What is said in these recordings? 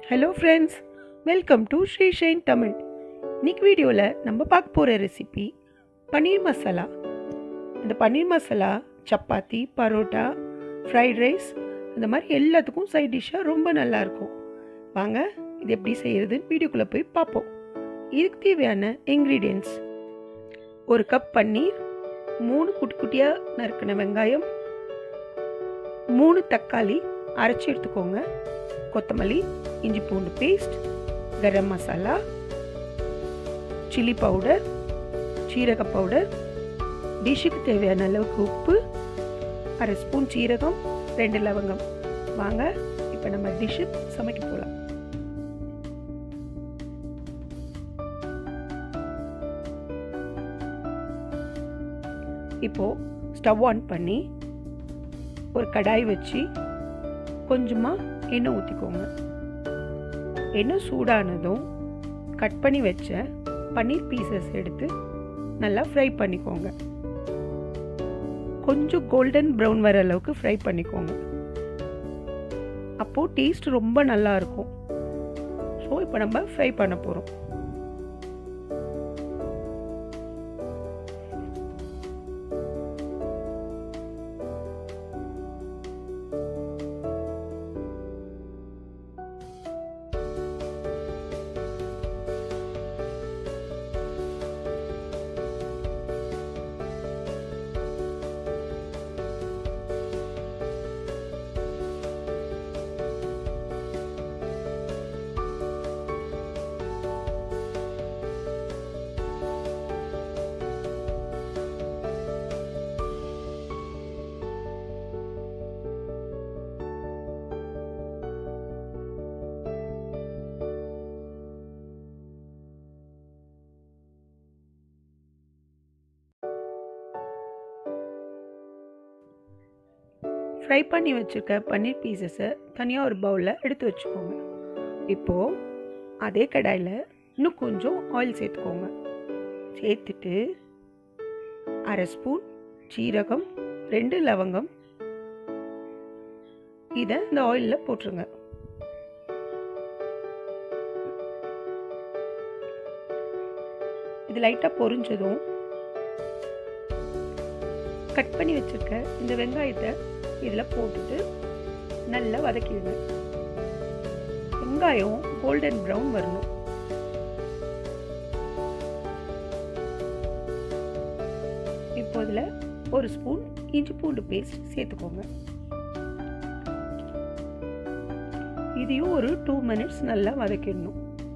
hello friends welcome to Sri shine Tamil இன்னைக்கு வீடியோவில் நம்ம பார்க்க போகிற ரெசிபி பன்னீர் மசாலா இந்த பன்னீர் மசாலா சப்பாத்தி பரோட்டா ஃப்ரைட் ரைஸ் இந்த மாதிரி எல்லாத்துக்கும் சைட் டிஷ்ஷாக ரொம்ப நல்லாயிருக்கும் வாங்க இது எப்படி செய்கிறதுன்னு வீடியோக்குள்ளே போய் பார்ப்போம் இதுக்கு தேவையான இன்க்ரீடியன்ட்ஸ் ஒரு கப் பன்னீர் மூணு குட்டி குட்டியாக நறுக்கின வெங்காயம் மூணு தக்காளி அரைச்சி எடுத்துக்கோங்க கொத்தமல்லி இஞ்சி பூண்டு paste garam masala chilli powder சீரக பவுடர் டிஷ்ஷுக்கு தேவையான அளவுக்கு உப்பு அரை ஸ்பூன் சீரகம் ரெண்டு லவங்கம் வாங்க இப்போ நம்ம டிஷ்ஷு சமைக்க போகலாம் இப்போது ஸ்டவ் ஆன் பண்ணி ஒரு கடாய் வச்சு கொஞ்சமாக எண்ணெய் ஊற்றிக்கோங்க எண்ணெய் சூடானதும் கட் பண்ணி வச்ச பன்னீர் பீசஸ் எடுத்து நல்லா ஃப்ரை பண்ணிக்கோங்க கொஞ்சம் கோல்டன் ப்ரௌன் வர அளவுக்கு ஃப்ரை பண்ணிக்கோங்க அப்போது டேஸ்ட் ரொம்ப நல்லா இருக்கும் ஸோ இப்போ நம்ம ஃப்ரை பண்ண போகிறோம் ஃப்ரை பண்ணி வச்சுருக்க பன்னீர் பீசஸை தனியாக ஒரு பவுலில் எடுத்து வச்சுக்கோங்க இப்போது அதே கடாயில் இன்னும் கொஞ்சம் ஆயில் சேர்த்துக்கோங்க சேர்த்துட்டு அரை ஸ்பூன் சீரகம் ரெண்டு லவங்கம் இதை இந்த ஆயிலில் போட்டுருங்க இது லைட்டாக பொரிஞ்சதும் கட் பண்ணி வச்சுருக்க இந்த வெங்காயத்தை இதில் போட்டுட்டு நல்லா வதக்கிடுங்க வெங்காயம் கோல்டன் ப்ரௌன் வரணும் இப்போ இதில் ஒரு ஸ்பூன் இஞ்சி பூண்டு பேஸ்ட் சேர்த்துக்கோங்க இதையும் ஒரு டூ மினிட்ஸ் நல்லா வதக்கிடணும்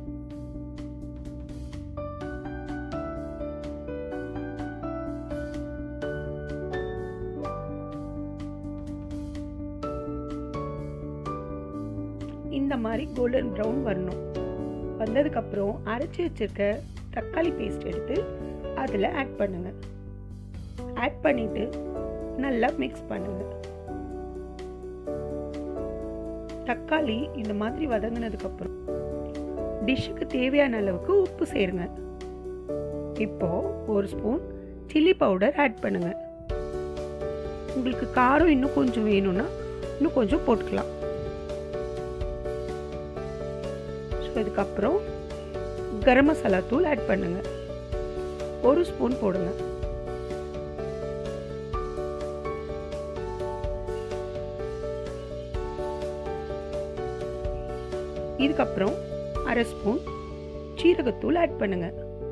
இந்த மாதிரி கோல்டன் ப்ரௌன் வரணும் வந்ததுக்கப்புறம் அரைச்சி வச்சிருக்க தக்காளி பேஸ்ட் எடுத்து அதில் ஆட் பண்ணுங்க ஆட் பண்ணிட்டு நல்லா மிக்ஸ் பண்ணுங்க தக்காளி இந்த மாதிரி வதங்கினதுக்கப்புறம் டிஷ்ஷுக்கு தேவையான அளவுக்கு உப்பு சேருங்க இப்போ ஒரு ஸ்பூன் சில்லி பவுடர் ஆட் பண்ணுங்க உங்களுக்கு காரம் இன்னும் கொஞ்சம் வேணும்னா இன்னும் கொஞ்சம் போட்டுக்கலாம் ஸோ இதுக்கப்புறம் கரம் மசாலா தூள் ஆட் பண்ணுங்க ஒரு ஸ்பூன் போடுங்க இதுக்கப்புறம் அரை ஸ்பூன் சீரகத்தூள் ஆட் பண்ணுங்க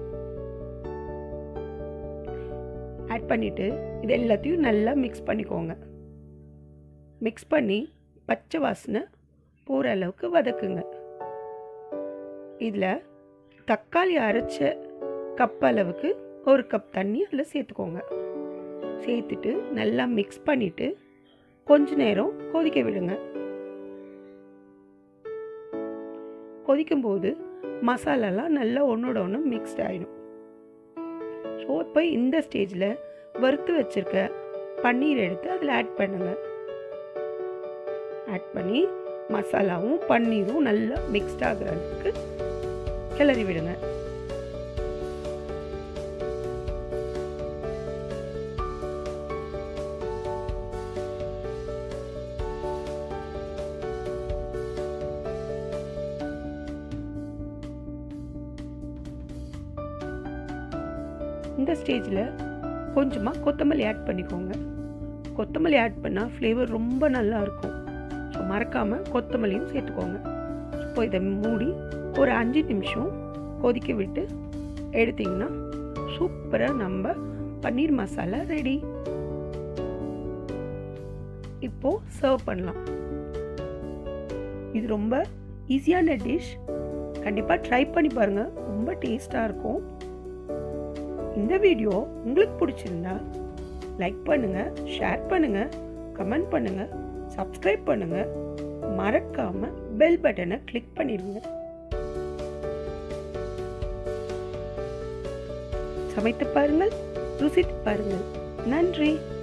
ஆட் பண்ணிட்டு இது எல்லாத்தையும் நல்லா மிக்ஸ் பண்ணிக்கோங்க மிக்ஸ் பண்ணி பச்சை வாசனை போகிற அளவுக்கு வதக்குங்க இதில் தக்காளி அரைச்ச கப் அளவுக்கு ஒரு கப் தண்ணி அதில் சேர்த்துக்கோங்க சேர்த்துட்டு நல்லா மிக்ஸ் பண்ணிவிட்டு கொஞ்ச நேரம் கொதிக்க விடுங்க கொதிக்கும்போது மசாலாலாம் நல்லா ஒன்றோட ஒன்று மிக்ஸ்ட் ஆகிடும் ஸோ இப்போ இந்த ஸ்டேஜில் வறுத்து வச்சுருக்க பன்னீர் எடுத்து அதில் ஆட் பண்ணுங்கள் ஆட் பண்ணி மசாலாவும் பன்னீரும் நல்லா மிக்ஸ்ட் ஆகிற அளவுக்கு கிளறி விடுங்க இந்த ஸ்டேஜில் கொஞ்சமாக கொத்தமல்லி ஆட் பண்ணிக்கோங்க கொத்தமல்லி ஆட் பண்ணால் ஃப்ளேவர் ரொம்ப நல்லா இருக்கும் ஸோ மறக்காமல் கொத்தமல்லியும் சேர்த்துக்கோங்க இப்போ இதை மூடி ஒரு அஞ்சு நிமிஷம் கொதிக்க விட்டு எடுத்திங்கன்னா சூப்பராக நம்ம பன்னீர் மசாலா ரெடி இப்போது சர்வ் பண்ணலாம் இது ரொம்ப ஈஸியான டிஷ் கண்டிப்பாக ட்ரை பண்ணி பாருங்கள் ரொம்ப டேஸ்ட்டாக இருக்கும் இந்த வீடியோ உங்களுக்கு பிடிச்சிருந்தா லைக் பண்ணுங்கள் ஷேர் பண்ணுங்கள் கமெண்ட் பண்ணுங்கள் சப்ஸ்கிரைப் பண்ணுங்கள் மறக்காமல் பெல் பட்டனை கிளிக் பண்ணிடுங்க சமைத்து பாருங்கள் ருசித்து பாருங்கள் நன்றி